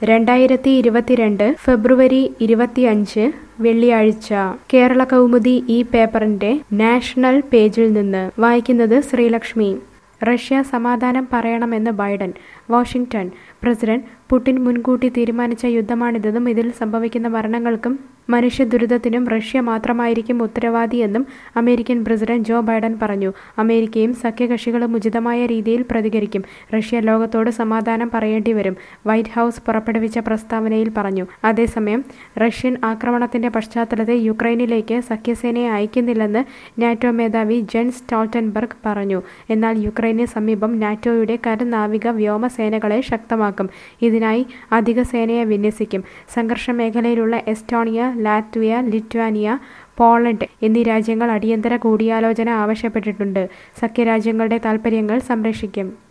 രണ്ടായിരത്തി ഇരുപത്തിരണ്ട് ഫെബ്രുവരി ഇരുപത്തിയഞ്ച് വെള്ളിയാഴ്ച കേരള കൗമുദി ഈ പേപ്പറിന്റെ നാഷണൽ പേജിൽ നിന്ന് വായിക്കുന്നത് ശ്രീലക്ഷ്മി റഷ്യ സമാധാനം പറയണമെന്ന് ബൈഡൻ വാഷിംഗ്ടൺ പ്രസിഡന്റ് പുടിൻ മുൻകൂട്ടി തീരുമാനിച്ച യുദ്ധമാണിതെന്നും ഇതിൽ സംഭവിക്കുന്ന മരണങ്ങൾക്കും മനുഷ്യ ദുരിതത്തിനും റഷ്യ മാത്രമായിരിക്കും ഉത്തരവാദിയെന്നും അമേരിക്കൻ പ്രസിഡന്റ് ജോ ബൈഡൻ പറഞ്ഞു അമേരിക്കയും സഖ്യകക്ഷികളും ഉചിതമായ രീതിയിൽ പ്രതികരിക്കും റഷ്യ ലോകത്തോട് സമാധാനം പറയേണ്ടി വരും വൈറ്റ് ഹൗസ് പുറപ്പെടുവിച്ച പ്രസ്താവനയിൽ പറഞ്ഞു അതേസമയം റഷ്യൻ ആക്രമണത്തിന്റെ പശ്ചാത്തലത്തിൽ യുക്രൈനിലേക്ക് സഖ്യസേനയെ അയക്കുന്നില്ലെന്ന് നാറ്റോ മേധാവി ജെൻ സ്റ്റോൾട്ടൻബർഗ് പറഞ്ഞു എന്നാൽ യുക്രൈന് സമീപം നാറ്റോയുടെ കരനാവിക വ്യോമസേനകളെ ശക്തമാക്കും ഇതിനായി അധിക സേനയെ വിന്യസിക്കും സംഘർഷ മേഖലയിലുള്ള എസ്റ്റോണിയ ലാറ്റ്വിയ ലിറ്റ്വാനിയ പോളണ്ട് എന്നീ രാജ്യങ്ങൾ അടിയന്തര കൂടിയാലോചന ആവശ്യപ്പെട്ടിട്ടുണ്ട് സഖ്യരാജ്യങ്ങളുടെ താൽപ്പര്യങ്ങൾ സംരക്ഷിക്കും